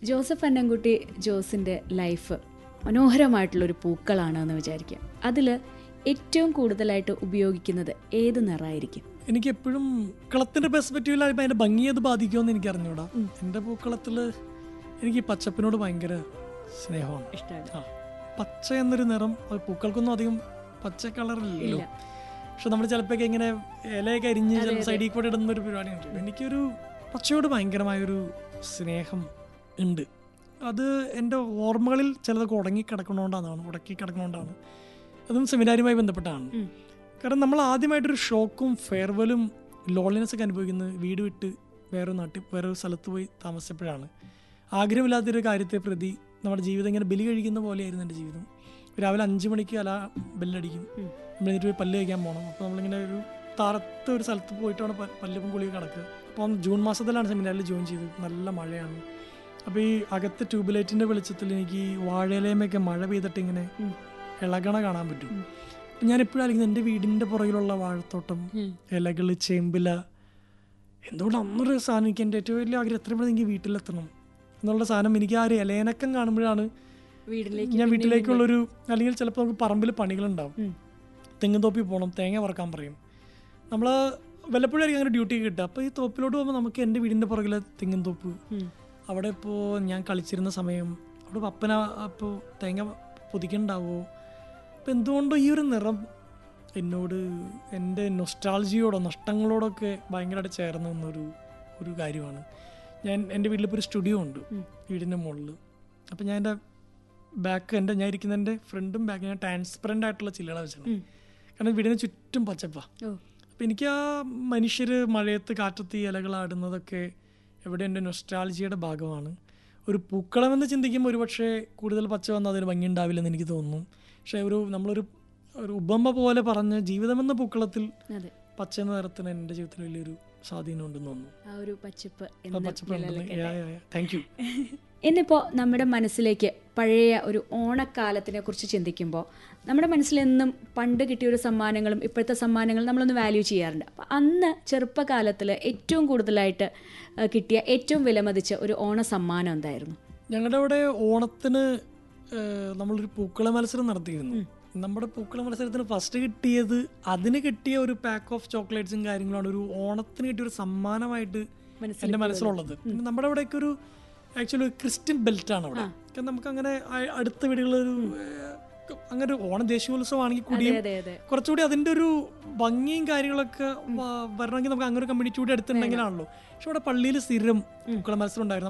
Joseph Annankutty ജോസിൻ്റെ life മനോഹരമായിട്ടുള്ളൊരു പൂക്കളാണ് എന്ന് വിചാരിക്കുക അതിൽ ഏറ്റവും കൂടുതലായിട്ട് ഉപയോഗിക്കുന്നത് ഏത് നിറമായിരിക്കും എനിക്ക് എപ്പോഴും കളത്തിന്റെ പെർസ്പെക്റ്റീവിൽ അതിന്റെ ഭംഗി അത് ബാധിക്കുമെന്ന് എനിക്ക് അറിഞ്ഞൂടാ എൻ്റെ പൂക്കളത്തിൽ എനിക്ക് ഈ പച്ചപ്പിനോട് ഭയങ്കര സ്നേഹമാണ് ഇഷ്ടമാണ് ആ പച്ച എന്നൊരു നിറം അത് പൂക്കൾക്കൊന്നും അധികം പച്ച കളറില്ലല്ലോ പക്ഷെ നമ്മൾ ചിലപ്പോൾ ഇങ്ങനെ ഇലയൊക്കെ അരിഞ്ഞ് ചില സൈഡിൽ കൂടെ ഇടുന്ന ഒരു പരിപാടി ഉണ്ട് എനിക്കൊരു പച്ചയോട് ഭയങ്കരമായൊരു സ്നേഹം ഉണ്ട് അത് എൻ്റെ ഓർമ്മകളിൽ ചിലതൊക്കെ ഉടങ്ങി കിടക്കണോണ്ടാണ് ഉടക്കി കിടക്കണോണ്ടാണ് അതും സെമിനാരുമായി ബന്ധപ്പെട്ടാണ് കാരണം നമ്മൾ ആദ്യമായിട്ടൊരു ഷോക്കും ഫെയർവെലും ലോൺലിനെസ് ഒക്കെ അനുഭവിക്കുന്നത് വീട് വിട്ട് വേറെ നാട്ടിൽ വേറെ ഒരു സ്ഥലത്ത് പോയി താമസിച്ചപ്പോഴാണ് ആഗ്രഹമില്ലാത്തൊരു കാര്യത്തെ പ്രതി നമ്മുടെ ജീവിതം ഇങ്ങനെ ബലി കഴിക്കുന്ന പോലെയായിരുന്നു എൻ്റെ ജീവിതം രാവിലെ അഞ്ച് മണിക്ക് അല ബെല്ലടിക്കും നമ്മൾ എന്നിട്ട് പോയി പല്ല് കഴിക്കാൻ പോകണം അപ്പോൾ നമ്മളിങ്ങനെ ഒരു താറത്ത് ഒരു സ്ഥലത്ത് പോയിട്ടാണ് പ- പല്ലും കുളിയൊക്കെ കിടക്കുക അപ്പം ജൂൺ മാസത്തിലാണ് സെമിനാറിൽ ജോയിൻ ചെയ്തത് നല്ല മഴയാണ് അപ്പോൾ ഈ അകത്ത് ട്യൂബ്ലൈറ്റിൻ്റെ വെളിച്ചത്തിൽ എനിക്ക് ഈ വാഴയിലേമൊക്കെ മഴ പെയ്തിട്ട് ഇങ്ങനെ ഇളകണ കാണാൻ പറ്റും അപ്പം ഞാൻ എപ്പോഴും ആയിരിക്കും എൻ്റെ വീടിൻ്റെ പുറകിലുള്ള വാഴത്തോട്ടം ഇലകൾ ചേമ്പില എന്തുകൊണ്ട് അന്നൊരു സാധനം എനിക്ക് എൻ്റെ ഏറ്റവും വലിയ ആഗ്രഹം എത്രയും പെട്ടെന്ന് എനിക്ക് വീട്ടിലെത്തണം എന്നുള്ള സാധനം എനിക്ക് ആ ഒരു ഇലയനക്കം കാണുമ്പോഴാണ് വീട്ടിലേക്ക് ഞാൻ വീട്ടിലേക്കുള്ളൊരു അല്ലെങ്കിൽ ചിലപ്പോൾ നമുക്ക് പറമ്പിൽ പണികളുണ്ടാവും തെങ്ങും തോപ്പിൽ പോകണം തേങ്ങ വറക്കാൻ പറയും നമ്മൾ വല്ലപ്പോഴായിരിക്കും അങ്ങനെ ഡ്യൂട്ടി കിട്ടുക അപ്പോൾ ഈ തോപ്പിലോട്ട് പോകുമ്പോൾ നമുക്ക് എൻ്റെ വീടിൻ്റെ പുറകിലെ തെങ്ങും തോപ്പ് അവിടെ ഇപ്പോൾ ഞാൻ കളിച്ചിരുന്ന സമയം അവിടെ പപ്പന അപ്പോൾ തേങ്ങ പൊതിക്കണ്ടാവോ അപ്പം എന്തുകൊണ്ടോ ഈ ഒരു നിറം എന്നോട് എൻ്റെ നൊസ്റ്റാൾജിയോടോ നഷ്ടങ്ങളോടൊക്കെ ഭയങ്കരമായിട്ട് ചേർന്ന് നിന്നൊരു ഒരു കാര്യമാണ് ഞാൻ എൻ്റെ വീട്ടിലിപ്പോൾ ഒരു സ്റ്റുഡിയോ ഉണ്ട് വീടിൻ്റെ മുകളിൽ അപ്പം ഞാൻ എൻ്റെ ബാക്ക് എൻ്റെ ഞാൻ ഇരിക്കുന്ന എൻ്റെ ഫ്രണ്ടും ബാക്കും ഞാൻ ട്രാൻസ്പെറൻ്റ് ആയിട്ടുള്ള ചില്ലകള വെച്ചാണ് കാരണം വീടിന് ചുറ്റും പച്ചപ്പാ ഓ അപ്പം എനിക്ക് ആ മനുഷ്യർ മഴയത്ത് കാറ്റത്ത് ഈ ഇലകളാടുന്നതൊക്കെ എവിടെ എൻ്റെ നൊസ്റ്റാൾജിയുടെ ഭാഗമാണ് ഒരു പൂക്കളമെന്ന് ചിന്തിക്കുമ്പോൾ ഒരു പക്ഷേ കൂടുതൽ പച്ച വന്നാൽ അതിന് ഭംഗി ഉണ്ടാവില്ലെന്ന് എനിക്ക് തോന്നുന്നു പക്ഷേ ഒരു നമ്മളൊരു ഒരു ഉപമ പോലെ പറഞ്ഞ ജീവിതമെന്ന പൂക്കളത്തിൽ അതെ പച്ച എന്ന നിറത്തിന് എൻ്റെ ജീവിതത്തിൽ വലിയൊരു സ്വാധീനം ഉണ്ടെന്ന് തോന്നുന്നു ആ ഒരു പച്ചപ്പ് ആ എന്ന് പച്ചപ്പുണ്ടെന്ന് താങ്ക് യു ഇന്നിപ്പോൾ നമ്മുടെ മനസ്സിലേക്ക് പഴയ ഒരു ഓണക്കാലത്തിനെ കുറിച്ച് ചിന്തിക്കുമ്പോൾ നമ്മുടെ മനസ്സിലെന്നും പണ്ട് കിട്ടിയ ഒരു സമ്മാനങ്ങളും ഇപ്പോഴത്തെ സമ്മാനങ്ങളും നമ്മളൊന്ന് വാല്യൂ ചെയ്യാറുണ്ട് അപ്പം അന്ന് ചെറുപ്പകാലത്തിൽ ഏറ്റവും കൂടുതലായിട്ട് ആ, കിട്ടിയ ഏറ്റവും വിലമതിച്ച ഒരു ഓണ സമ്മാനം എന്തായിരുന്നു ഞങ്ങളുടെ അവിടെ ഓണത്തിന് ഏഹ്, നമ്മളൊരു പൂക്കള മത്സരം നടത്തിയിരുന്നു നമ്മുടെ പൂക്കള മത്സരത്തിന് ഫസ്റ്റ് കിട്ടിയത് അതിന് കിട്ടിയ ഒരു പാക്ക് ഓഫ് ചോക്ലേറ്റ്സും കാര്യങ്ങളാണ് ഒരു ഓണത്തിന് കിട്ടിയ ഒരു സമ്മാനമായിട്ട് എൻ്റെ മനസ്സിലുള്ളത് പിന്നെ നമ്മുടെ അവിടെയൊക്കെ ഒരു ആക്ച്വലി ക്രിസ്ത്യൻ ബെൽറ്റ് ആണ് അവിടെ കാരണം നമുക്ക് അങ്ങനെ അ- അടുത്ത വീടുകളൊരു ഏഹ്, അങ്ങനെ ഒരു ഓണ ദേശീയോത്സവമാണെങ്കിൽ കൂടിയും അതെ അതെ കുറച്ചുകൂടി അതിൻ്റെ ഒരു ഭംഗിയും കാര്യങ്ങളൊക്കെ വ- വരണമെങ്കിൽ നമുക്ക് അങ്ങനെ ഒരു കമ്മ്യൂണിറ്റി കൂടി അടുത്തുണ്ടെങ്കിലാണല്ലോ പക്ഷെ അവിടെ പള്ളിയിൽ സ്ഥിരം പൂക്കള മത്സരം ഉണ്ടായിരുന്നു